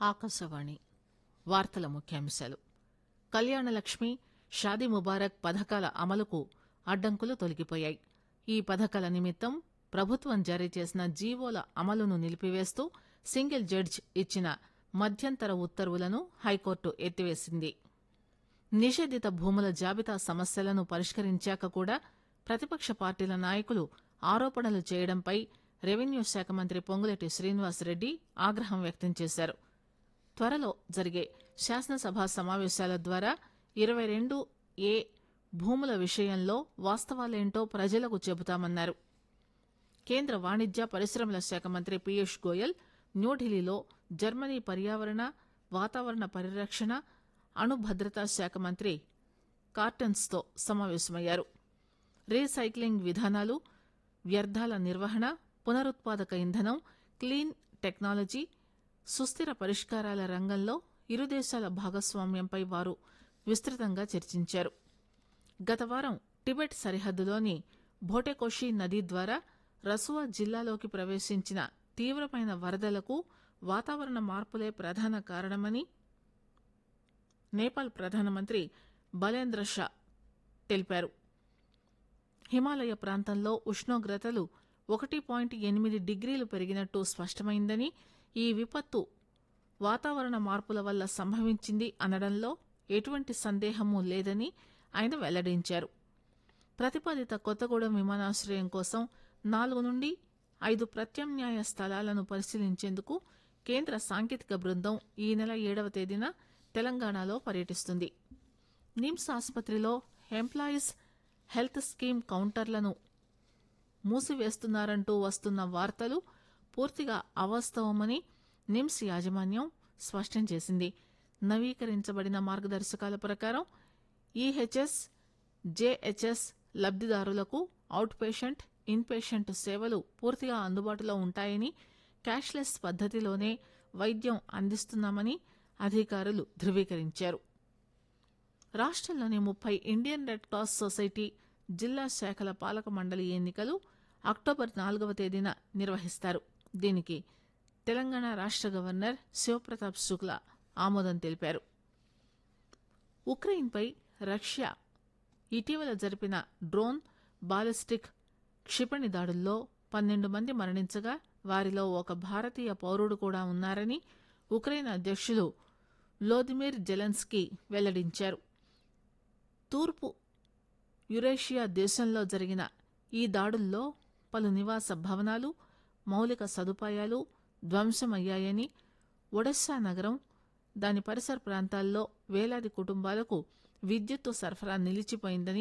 ఆకాశవాణి వార్తల ముఖ్యాంశాలు కళ్యాణలక్ష్మి షాదీ ముబారక్ పథకాల అమలుకు అడ్డంకులు తొలగిపోయాయి ఈ పథకాల నిమిత్తం ప్రభుత్వం జారీ చేసిన జీవోల అమలును నిలిపివేస్తూ సింగిల్ జడ్జి ఇచ్చిన మధ్యంతర ఉత్తర్వులను హైకోర్టు ఎత్తివేసింది నిషేధిత భూముల జాబితా సమస్యలను పరిష్కరించాక కూడా ప్రతిపక్ష పార్టీల నాయకులు ఆరోపణలు చేయడంపై రెవెన్యూ శాఖ మంత్రి పొంగులేటి శ్రీనివాసరెడ్డి ఆగ్రహం వ్యక్తం చేశారు త్వరలో జరిగే శాసనసభ సమావేశాల ద్వారా ఇరవై రెండు ఏ భూముల విషయంలో వాస్తవాలేంటో ప్రజలకు చెబుతామన్నారు కేంద్ర వాణిజ్య పరిశ్రమల శాఖ మంత్రి పీయూష్ గోయల్ న్యూఢిల్లీలో జర్మనీ పర్యావరణ వాతావరణ పరిరక్షణ అణు భద్రతా శాఖ మంత్రి కార్టన్స్ తో సమావేశమయ్యారు రీసైక్లింగ్ విధానాలు వ్యర్థాల నిర్వహణ పునరుత్పాదక ఇంధనం క్లీన్ టెక్నాలజీ సుస్థిర పరిష్కారాల రంగంలో ఇరు దేశాల భాగస్వామ్యంపై వారు విస్తృతంగా చర్చించారు గత వారం టిబెట్ సరిహద్దులోని భోటెకోషి నదీ ద్వారా రసువా జిల్లాలోకి ప్రవేశించిన తీవ్రమైన వరదలకు వాతావరణ మార్పులే ప్రధాన కారణమని నేపాల్ ప్రధానమంత్రి బలేంద్ర షా తెలిపారు హిమాలయ ప్రాంతంలో ఉష్ణోగ్రతలు ఒకటి పాయింట్ ఎనిమిది డిగ్రీలు పెరిగినట్టు స్పష్టమైందని ఈ విపత్తు వాతావరణ మార్పుల వల్ల సంభవించింది అనడంలో ఎటువంటి సందేహమూ లేదని ఆయన వెల్లడించారు ప్రతిపాదిత కొత్తగూడెం విమానాశ్రయం కోసం నాలుగు నుండి ఐదు ప్రత్యామ్నాయ స్థలాలను పరిశీలించేందుకు కేంద్ర సాంకేతిక బృందం ఈ నెల ఏడవ తేదీన తెలంగాణలో పర్యటిస్తుంది నిమ్స్ ఆసుపత్రిలో ఎంప్లాయీస్ హెల్త్ స్కీమ్ కౌంటర్లను మూసివేస్తున్నారంటూ వస్తున్న వార్తలు పూర్తిగా అవాస్తవమని నిమ్స్ యాజమాన్యం స్పష్టం చేసింది నవీకరించబడిన మార్గదర్శకాల ప్రకారం ఈహెచ్ఎస్ జేహెచ్ఎస్ లబ్దిదారులకు అవుట్ పేషెంట్ ఇన్ పేషెంట్ సేవలు పూర్తిగా అందుబాటులో ఉంటాయని క్యాష్లెస్ పద్దతిలోనే వైద్యం అందిస్తున్నామని అధికారులు ధృవీకరించారు రాష్టంలోని ముప్పై ఇండియన్ రెడ్ క్రాస్ సొసైటీ జిల్లా శాఖల పాలక మండలి ఎన్నికలు అక్టోబర్ నాలుగవ తేదీన నిర్వహిస్తారు దీనికి తెలంగాణ రాష్ట గవర్నర్ శివప్రతాప్ శుక్లా ఆమోదం తెలిపారు ఉక్రెయిన్పై రష్యా ఇటీవల జరిపిన డ్రోన్ బాలిస్టిక్ క్షిపణి దాడుల్లో పన్నెండు మంది మరణించగా వారిలో ఒక భారతీయ పౌరుడు కూడా ఉన్నారని ఉక్రెయిన్ అధ్యక్షులు వ్లోదిమిర్ జెలెన్స్కీ వెల్లడించారు తూర్పు యురేషియా దేశంలో జరిగిన ఈ దాడుల్లో పలు నివాస భవనాలు మౌలిక సదుపాయాలు ధ్వంసమయ్యాయని ఒడెస్సా నగరం దాని పరిసర ప్రాంతాల్లో వేలాది కుటుంబాలకు విద్యుత్తు సరఫరా నిలిచిపోయిందని